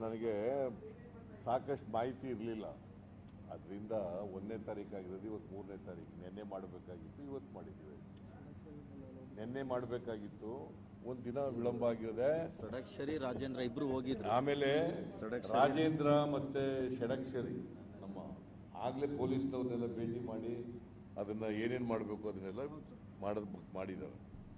ನನಗೆ ಸಾಕಷ್ಟು ಮಾಹಿತಿ ಇರಲಿಲ್ಲ ಅದರಿಂದ ಒಂದನೇ ತಾರೀಕು ಆಗಿರೋದು ಇವತ್ತು ಮೂರನೇ ತಾರೀಕು ನಿನ್ನೆ ಮಾಡಬೇಕಾಗಿತ್ತು ಇವತ್ತು ಮಾಡಿದ್ದೀವಿ ನಿನ್ನೆ ಮಾಡಬೇಕಾಗಿತ್ತು ಒಂದು ದಿನ ವಿಳಂಬ ಆಗಿದೆ ಷಡಕ್ಷರಿ ರಾಜೇಂದ್ರ ಇಬ್ರು ಹೋಗಿದ್ರು ಆಮೇಲೆ ಷಡಕ್ಷರಿ. ರಾಜೇಂದ್ರ ಮತ್ತೆ ಷಡಕ್ಷರಿ ನಮ್ಮ ಆಗ್ಲೇ ಪೊಲೀಸ್ನವ್ರನ್ನೆಲ್ಲ ಭೇಟಿ ಮಾಡಿ ಅದನ್ನ ಏನೇನ್ ಮಾಡಬೇಕು ಅದನ್ನೆಲ್ಲ ಮಾಡೋದ್ ಮಾಡಿದ್ದಾರೆ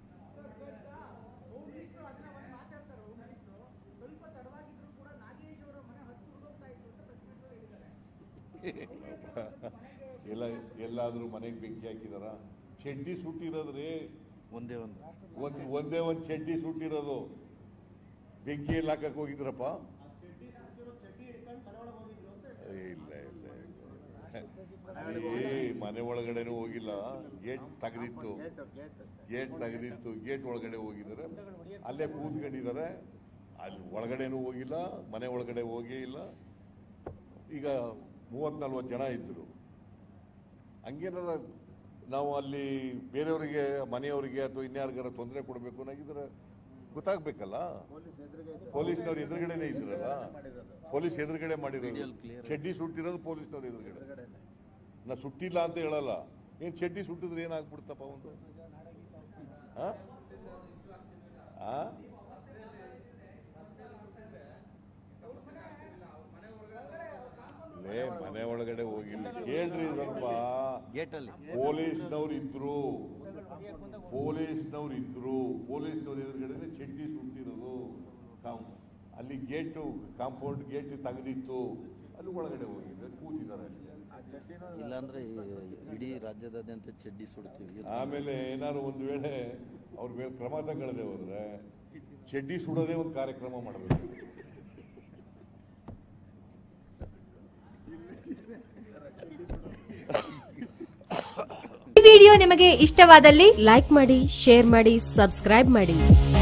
ಹೋಮ್ ಮಿನಿಸ್ಟರ್ ಅದನ್ನ ಒಂದು ಮಾತಾಡ್ತಾರೆ ಹೋಮ್ ಮಿನಿಸ್ಟರ್ ಸ್ವಲ್ಪ ತಡವಾಗಿದ್ರು ಕೂಡ ನಾಗೇಶ್ ಅವರ ಮನೆ ಹತ್ತು ಹೋಗ್ತಾ ಇತ್ತು ಅಂತ ಪ್ರೆಸ್ ಹೇಳಿದ್ದಾರೆ ಎಲ್ಲ ಎಲ್ಲಾದ್ರೂ ಮನೆಗೆ ಬೆಂಕಿ ಹಾಕಿದಾರ ಚಡ್ಡಿ ಸುಟ್ಟಿರೋದ್ರಿ ಒಂದೇ ಒಂದು ಒಂದ್ ಒಂದೇ ಒಂದ್ ಚಡ್ಡಿ ಸುಟ್ಟಿರೋದು ಬೆಂಕಿ ಎಲ್ಲ ಹಾಕಕ್ ಹೋಗಿದ್ರಪ್ಪ ಇಲ್ಲ ಇಲ್ಲ ಇಲ್ಲ ಏ ಮನೆ ಒಳಗಡೆನೂ ಹೋಗಿಲ್ಲ ಗೇಟ್ ತೆಗೆದಿತ್ತು ಗೇಟ್ ತೆಗೆದಿತ್ತು ಗೇಟ್ ಒಳಗಡೆ ಹೋಗಿದ್ದಾರೆ ಅಲ್ಲೇ ಕೂತ್ಕೊಂಡಿದ್ದಾರೆ ಅಲ್ಲಿ ಒಳಗಡೆನೂ ಹೋಗಿಲ್ಲ ಮನೆ ಒಳಗಡೆ ಹೋಗೇ ಇಲ್ಲ ಈಗ ಮೂವತ್ ನಲ್ವತ್ತು ಜನ ಇದ್ರು ಹಂಗೇನಾರ ನಾವು ಅಲ್ಲಿ ಬೇರೆಯವರಿಗೆ ಮನೆಯವರಿಗೆ ಅಥವಾ ಇನ್ಯಾರಿಗಾರ ತೊಂದರೆ ಕೊಡಬೇಕು ಅನ್ನೋಗಿದ್ರೆ ಗೊತ್ತಾಗ್ಬೇಕಲ್ಲ ಪೊಲೀಸ್ನವ್ರು ಎದುರುಗಡೆನೆ ಇದ್ರಲ್ಲ ಪೊಲೀಸ್ ಎದುರುಗಡೆ ಮಾಡಿರೋದು Video clear. ಚಡ್ಡಿ ಸುಟ್ಟಿರೋದು ಪೊಲೀಸ್ನವ್ರ ಎದುರುಗಡೆ ನಾ ಸುಟ್ಟಿಲ್ಲ ಅಂತ ಹೇಳಲ್ಲ ಏನ್ ಚಡ್ಡಿ ಸುಟ್ಟಿದ್ರೆ ಏನಾಗ್ಬಿಡ್ತಪ್ಪ ಒಂದು ಆ? ಆ? ಲೇ ಮನೆ ಒಳಗಡೆ ಹೋಗಿಲ್ಲ ಕೇಳ್ರಿ ಸ್ವಲ್ಪ ಗೇಟಲ್ಲಿ ಪೊಲೀಸ್ನವ್ರು ಇದ್ರು ಪೊಲೀಸ್ನವ್ರು ಇದ್ರು ಪೊಲೀಸ್ನವ್ರ ಎದುರುಗಡೆ ಚಡ್ಡಿ ಸುಟ್ಟಿರೋದು ಕಾಂ- ಅಲ್ಲಿ ಗೇಟು ಕಾಂಪೌಂಡ್ ಗೇಟ್ ತೆಗೆದಿತ್ತು ಅಲ್ಲಿ ಒಳಗಡೆ ಹೋಗಿದ್ದಾರೆ ಕೂತಿದ್ದಾರೆ ಇಲ್ಲಾಂದ್ರೆ ಈ- ಇಡೀ ರಾಜ್ಯದಾದ್ಯಂತ ಚಡ್ಡಿ ಸುಡ್ತೀವಿ ಆಮೇಲೆ ಏನಾದ್ರು ಒಂದು ವೇಳೆ ಅವ್ರ ಮೇಲೆ ಕ್ರಮ ತಗೊಳ್ಳದೆ ಹೋದ್ರೆ ಚಡ್ಡಿ ಸುಡೋದೇ ಒಂದು ಕಾರ್ಯಕ್ರಮ ಮಾಡಬೇಕು ಈ ವಿಡಿಯೋ ನಿಮಗೆ ಇಷ್ಟವಾದಲ್ಲಿ ಲೈಕ್ ಮಾಡಿ ಶೇರ್ ಮಾಡಿ ಸಬ್ಸ್ಕ್ರೈಬ್ ಮಾಡಿ